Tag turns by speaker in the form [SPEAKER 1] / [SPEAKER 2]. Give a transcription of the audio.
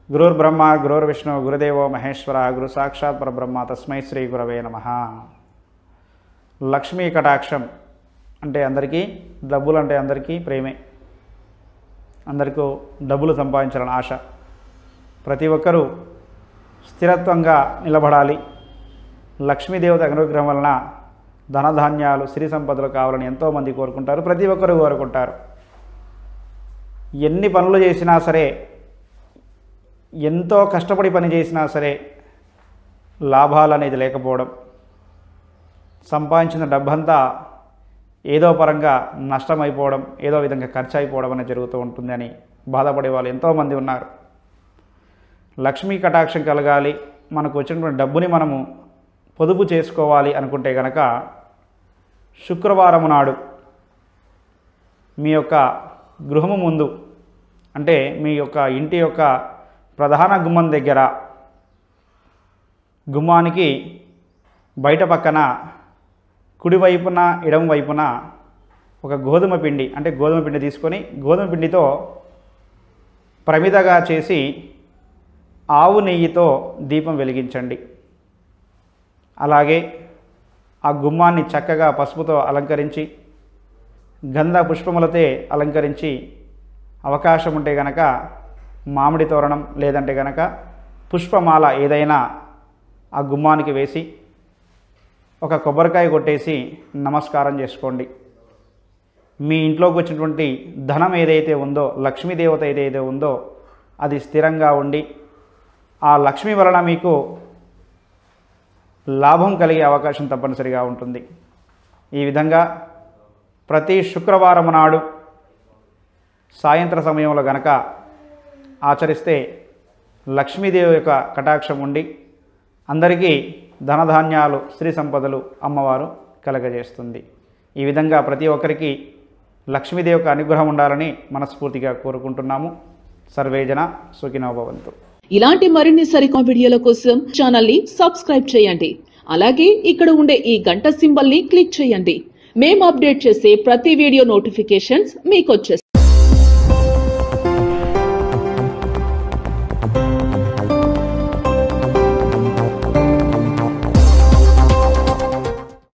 [SPEAKER 1] గురుర్ బ్రహ్మ గురుర్ విష్ణు గురుదేవో మహేశ్వర గురు సాక్షాత్ పరబ్రహ్మ తస్మై శ్రీ గురవే నమ లక్ష్మీ కటాక్షం అంటే అందరికీ డబ్బులు అంటే అందరికీ ప్రేమే అందరికీ డబ్బులు సంపాదించాలని ఆశ ప్రతి ఒక్కరూ స్థిరత్వంగా నిలబడాలి లక్ష్మీదేవత అనుగ్రహం వలన ధనధాన్యాలు సిరి సంపదలు కావాలని ఎంతోమంది కోరుకుంటారు ప్రతి ఒక్కరు కోరుకుంటారు ఎన్ని పనులు చేసినా సరే ఎంతో కష్టపడి పని చేసినా సరే లాభాలు అనేది లేకపోవడం సంపాదించిన డబ్బంతా ఏదో పరంగా నష్టమైపోవడం ఏదో విధంగా ఖర్చు అయిపోవడం అనేది జరుగుతూ ఉంటుంది అని బాధపడే వాళ్ళు ఎంతోమంది ఉన్నారు లక్ష్మీ కటాక్షం కలగాలి మనకు వచ్చినటువంటి డబ్బుని మనము పొదుపు చేసుకోవాలి అనుకుంటే కనుక శుక్రవారం నాడు మీ యొక్క గృహము ముందు అంటే మీ యొక్క ఇంటి యొక్క ప్రధాన గుమ్మం దగ్గర గుమ్మానికి బయట పక్కన కుడివైపున ఎడమ వైపున ఒక గోధుమ పిండి అంటే గోధుమ పిండి తీసుకొని గోధుమ పిండితో ప్రమిదగా చేసి ఆవు నెయ్యితో దీపం వెలిగించండి అలాగే ఆ గుమ్మాన్ని చక్కగా పసుపుతో అలంకరించి గంధ పుష్పములతో అలంకరించి అవకాశం ఉంటే గనక మామిడి తోరణం లేదంటే గనక పుష్పమాల ఏదైనా ఆ గుమ్మానికి వేసి ఒక కొబ్బరికాయ కొట్టేసి నమస్కారం చేసుకోండి మీ ఇంట్లోకి వచ్చినటువంటి ధనం ఏదైతే ఉందో లక్ష్మీదేవత ఏదైతే ఉందో అది స్థిరంగా ఉండి ఆ లక్ష్మి వలన మీకు లాభం కలిగే అవకాశం తప్పనిసరిగా ఉంటుంది ఈ విధంగా ప్రతి శుక్రవారం నాడు సాయంత్ర సమయంలో గనక ఆచరిస్తే లక్ష్మీదేవి యొక్క కటాక్షం ఉండి అందరికీ ధనధాన్యాలు స్త్రీ సంపదలు అమ్మవారు కలగజేస్తుంది ఈ విధంగా ప్రతి ఒక్కరికి లక్ష్మీదేవి యొక్క అనుగ్రహం ఉండాలని మనస్ఫూర్తిగా కోరుకుంటున్నాము సర్వేజన సుఖినోభవంతు
[SPEAKER 2] ఇలాంటి మరిన్ని సరికొత్త వీడియోల కోసం ఛానల్ ని సబ్స్క్రైబ్ చేయండి అలాగే ఇక్కడ ఉండే ఈ గంట సింబల్ ని క్లిక్ చేయండి మేము అప్డేట్ చేసే ప్రతి వీడియో నోటిఫికేషన్స్ మీకు వచ్చేస్తాయి